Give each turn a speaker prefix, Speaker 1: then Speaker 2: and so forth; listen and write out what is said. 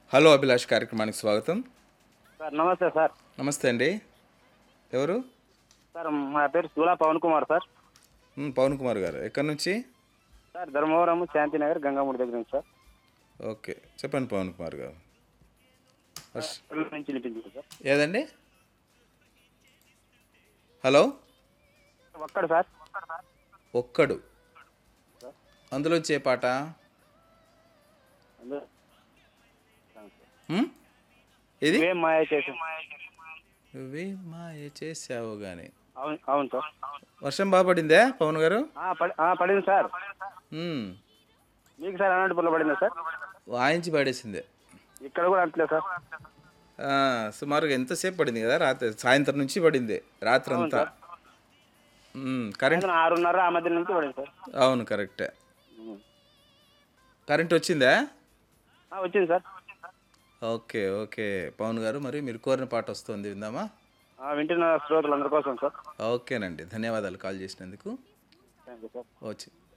Speaker 1: Hello Abhilash కార్యక్రమానికి స్వాగతం
Speaker 2: sir నమస్తే సార్
Speaker 1: నమస్తే అండి ఎవరు
Speaker 2: సార్ మా పేరు సూలా పవన్ కుమార్ సార్
Speaker 1: మ్, పవన్ కుమార్ గారు ఎక్కడి నుంచి
Speaker 2: సార్ ధర్మవరం శాంతినగర్ గంగామూడి దగ్గర నుంచి సార్
Speaker 1: ఓకే చెప్పండి పవన్ కుమార్ గారు ఫస్ట్
Speaker 2: పిల్లల నుంచి వినిపించింది సార్
Speaker 1: ఏదండి హలో
Speaker 2: ఒక్కడు సార్
Speaker 1: ఒక్కడు అందులో వచ్చే పాట
Speaker 2: అందులో
Speaker 1: మ్? ఇది
Speaker 2: ఇవేం మాయ చేసి
Speaker 1: నువ్వే మాయ చేసావు కానీ
Speaker 2: అవును అవును సార్
Speaker 1: వర్షం బాగా పడిందే పవన్ గారు
Speaker 2: ఆ, పడి- ఆ, పడింది సార్
Speaker 1: మ్,
Speaker 2: మీకు సార్ అనంతపురంలో పడిందా సార్
Speaker 1: వాయించి పడేసిందే
Speaker 2: ఇక్కడ కూడా అంటలేదు సార్
Speaker 1: ఆ, సుమారుగా ఎంతసేపు పడింది కదా రాత్రి సాయంత్రం నుంచి పడింది రాత్రి అంతా మ్, కరెంట్
Speaker 2: సాయంత్రం ఆరున్నర ఆ మధ్య నుంచి పడింది సార్
Speaker 1: అవును కరెక్టే కరెంట్ వచ్చిందా
Speaker 2: ఆ, వచ్చింది సార్
Speaker 1: ఓకే ఓకే పవన్ గారు మరి మీరు కోరిన పాట వస్తుంది విందామా
Speaker 2: ఆ, వింటున్న శ్రోతలందరి కోసం సార్
Speaker 1: ఓకేనండి ధన్యవాదాలు కాల్ చేసినందుకు
Speaker 2: థ్యాంక్ యూ సార్
Speaker 1: వచ్చి